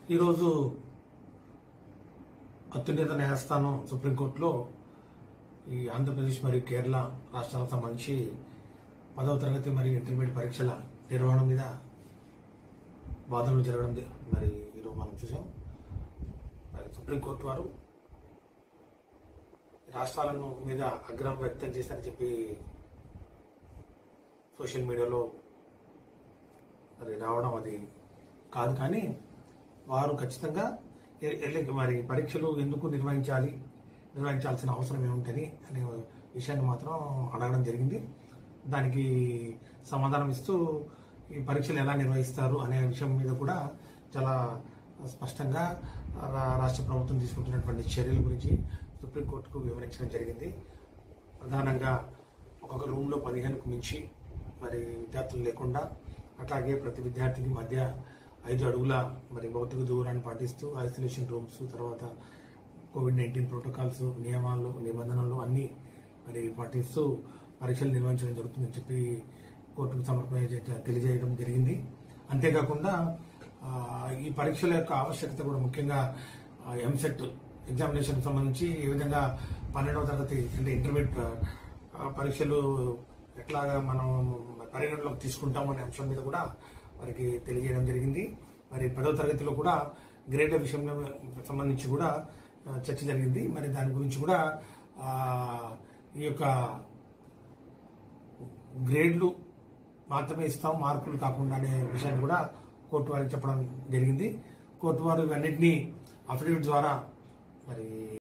ఈరోజు అత్యున్నత న్యాయస్థానం సుప్రీంకోర్టులో ఈ ఆంధ్రప్రదేశ్ మరియు కేరళ రాష్ట్రాలకు సంబంధించి పదవ తరగతి మరియు ఇంటర్మీడియట్ పరీక్షల నిర్వహణ మీద వాదనలు జరగడం జ- మరి ఈరోజు మనం చూసాం మరి సుప్రీంకోర్టు వారు రాష్ట్రాలను మీద ఆగ్రహం వ్యక్తం చేశారని చెప్పి సోషల్ మీడియాలో మరి రావడం అది కాదు కానీ వారు ఖచ్చితంగా ఎ- ఎల్లి- మరి పరీక్షలు ఎందుకు నిర్వహించాలి నిర్వహించాల్సిన అవసరం ఏముంటుంది అనే విషయాన్ని మాత్రం అడగడం జరిగింది దానికి సమాధానం ఇస్తూ ఈ పరీక్షలు ఎలా నిర్వహిస్తారు అనే విషయం మీద కూడా చాలా స్పష్టంగా రా- రాష్ట్ర ప్రభుత్వం తీసుకుంటున్నటువంటి చర్యల గురించి సుప్రీంకోర్టుకు వివరించడం జరిగింది ప్రధానంగా ఒక్కొక్క రూమ్లో పదిహేనుకు మించి మరి విద్యార్థులు లేకుండా అట్లాగే ప్రతి విద్యార్థికి మధ్య ఐదు అడుగుల మరి భౌతిక దూరాన్ని పాటిస్తూ ఐసోలేషన్ రూమ్స్ తర్వాత కోవిడ్ నైన్టీన్ ప్రోటోకాల్స్ నియమాలు నిబంధనలు అన్నీ మరి పాటిస్తూ పరీక్షలు నిర్వహించడం జరుగుతుందని చెప్పి కోర్టుకు సమర్పణ చే- తెలియజేయడం జరిగింది అంతేకాకుండా ఆ, ఈ పరీక్షల యొక్క ఆవశ్యకత కూడా ముఖ్యంగా ఎంసెట్ ఎగ్జామినేషన్ సంబంధించి ఏ విధంగా పన్నెండవ తరగతి అంటే ఇంటర్మీడియట్ ఆ, పరీక్షలు ఎట్లాగా మనం పరిగణలోకి తీసుకుంటాం అనే అంశం మీద కూడా వారికి తెలియజేయడం జరిగింది మరి పదవ తరగతిలో కూడా గ్రేడ్ల విషయంలో సంబంధించి కూడా ఆ, చర్చ జరిగింది మరి దాని గురించి కూడా ఆ, ఈ యొక్క గ్రేడ్లు మాత్రమే ఇస్తాం మార్కులు కాకుండా అనే విషయాన్ని కూడా కోర్టు వారికి చెప్పడం జరిగింది కోర్టు వారు ఇవన్నింటినీ అఫిడవిట్ ద్వారా మరి